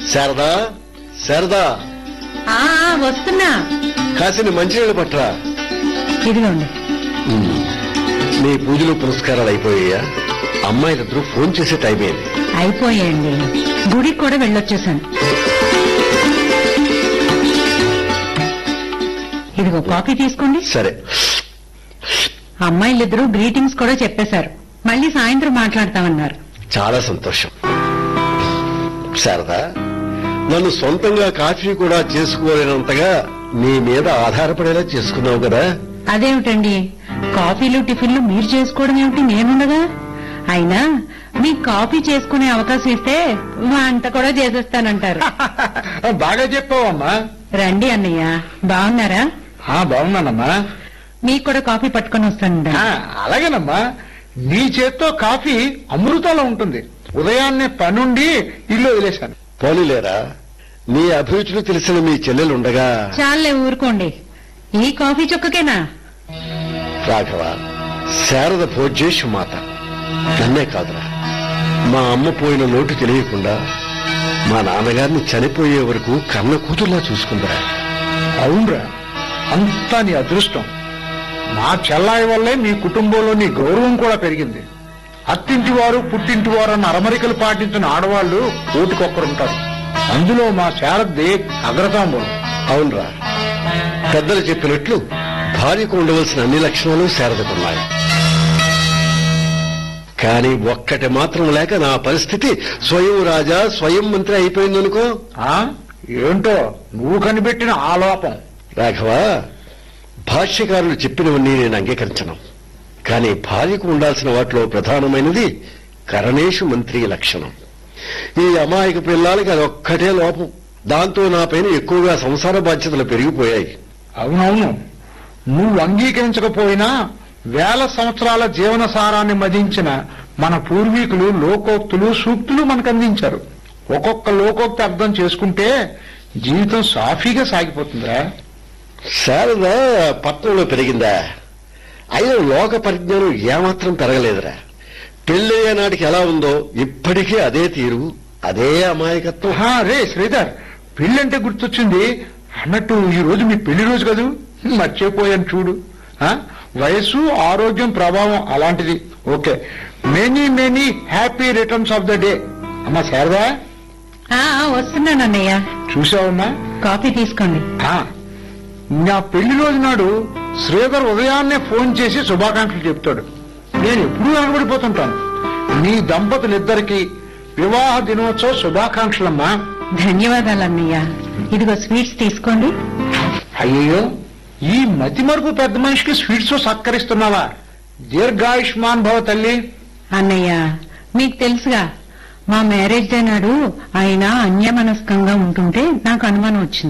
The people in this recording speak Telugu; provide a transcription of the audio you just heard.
శారదా శారదా ఆ ఆ, వస్తున్నా కాసిన మంచినీళ్ళు పట్టరా ఇదిగోండి నీ పూజలు పురస్కారాలు అయిపోయాయా అమ్మాయిలిద్దరూ ఫోన్ చేసే టైం అయింది అయిపోయాయండి గుడికి కూడా వెళ్ళొచ్చేసాను ఇదిగో కాఫీ తీసుకోండి సరే అమ్మాయిలిద్దరూ గ్రీటింగ్స్ కూడా చెప్పేశారు మళ్ళీ సాయంత్రం మాట్లాడతామన్నారు చాలా సంతోషం శారదా నన్ను సొంతంగా కాఫీ కూడా చేసుకోలేనంతగా నీ మీద ఆధారపడేలా చేసుకున్నావు కదా అదేమిటండి కాఫీలు టిఫిన్లు మీరు చేసుకోవడం ఏమిటి నేనుండగా అయినా మీకు కాఫీ చేసుకునే అవకాశం ఇస్తే వంట కూడా చేసేస్తానంటారు బాగా చెప్పావమ్మా రండి అన్నయ్య బాగున్నారా ఆ, బాగున్నానమ్మా మీకు కూడా కాఫీ పట్టుకొని వస్తానండి ఆ, అలాగేనమ్మా నీ చేత్తో కాఫీ అమృతంలో ఉంటుంది ఉదయాన్నే పనుండి ఇల్లు వదిలేశాను పోనీలేరా నీ అభిరుచులు తెలిసిన మీ చెల్లెలుండగా చాలే ఊరుకోండి ఈ కాఫీ చుక్కకేనా రాఘవ శారద భోజ్యేషు మాత నన్నే కాదురా మా అమ్మ పోయిన లోటు తెలియకుండా మా నాన్నగారిని చనిపోయే వరకు కన్న కూతుర్లా చూసుకుందిరా అవునరా అంతా నీ అదృష్టం మా చెల్లాయి వల్లే మీ కుటుంబంలో నీ గౌరవం కూడా పెరిగింది అత్తింటి వారు పుట్టింటి వారు అన్న అరమరికలు పాటించిన ఆడవాళ్లు ఓటుకొక్కరుంటారు అందులో మా శారద్ది అగ్రతాంబూలం అవునరా పెద్దలు చెప్పినట్లు భార్యకు ఉండవలసిన అన్ని లక్షణాలు శారదకున్నాయి కానీ ఒక్కటి మాత్రం లేక నా పరిస్థితి స్వయం రాజా స్వయం మంత్రి అయిపోయిందనుకో ఆ ఏంటో నువ్వు కనిపెట్టిన ఆ లోపం రాఘవ భాష్యకారులు చెప్పినవన్నీ నేను అంగీకరించను కానీ భార్యకు ఉండాల్సిన వాటిలో ప్రధానమైనది కరణేషు మంత్రి లక్షణం ఈ అమాయక పిల్లలకి అదొక్కటే లోపం దాంతో నా పైన ఎక్కువగా సంసార బాధ్యతలు పెరిగిపోయాయి అవునవును నువ్వు అంగీకరించకపోయినా వేల సంవత్సరాల జీవన సారాన్ని మదించిన మన పూర్వీకులు లోకోక్తులు సూక్తులు మనకు అందించారు ఒక్కొక్క లోకోక్తి అర్థం చేసుకుంటే జీవితం సాఫీగా సాగిపోతుందిరా శారద పట్నంలో పెరిగిందా అయినా లోక పరిజ్ఞానం ఏమాత్రం పెరగలేదురా పెళ్ళయ్యే నాటికి ఎలా ఉందో ఇప్పటికీ అదే తీరు అదే అమాయకత్వం హా, రే శ్రీధర్ పెళ్ళంటే గుర్తొచ్చింది అన్నట్టు ఈ రోజు మీ పెళ్లి రోజు కదూ మర్చిపోయాను చూడు ఆ, వయస్సు ఆరోగ్యం ప్రభావం అలాంటిది okay many many happy returns of the day అమ్మా శారదా ఆ ఆ, వస్తున్నాను అన్నయ్య చూసావమ్మా కాఫీ తీసుకోండి ఆ, నా పెళ్లి రోజు నాడు శ్రీధర్ ఉదయాన్నే ఫోన్ చేసి శుభాకాంక్షలు చెప్తాడు నేను ఎప్పుడూ వెనబడిపోతుంటాను నీ దంపతులిద్దరికి వివాహ దినోత్సవ శుభాకాంక్షలమ్మా ధన్యవాదాలు అన్నయ్య ఇదిగో స్వీట్స్ తీసుకోండి అయ్యో ఈ మతిమరుపు పెద్ద మనిషికి స్వీట్స్ సత్కరిస్తున్నావా దీర్ఘాయుష్మాన్ భవ తల్లి అన్నయ్య మీకు తెలుసుగా మా మ్యారేజ్ డే నాడు ఆయన అన్యమనస్కంగా ఉంటుంటే నాకు అనుమానం వచ్చింది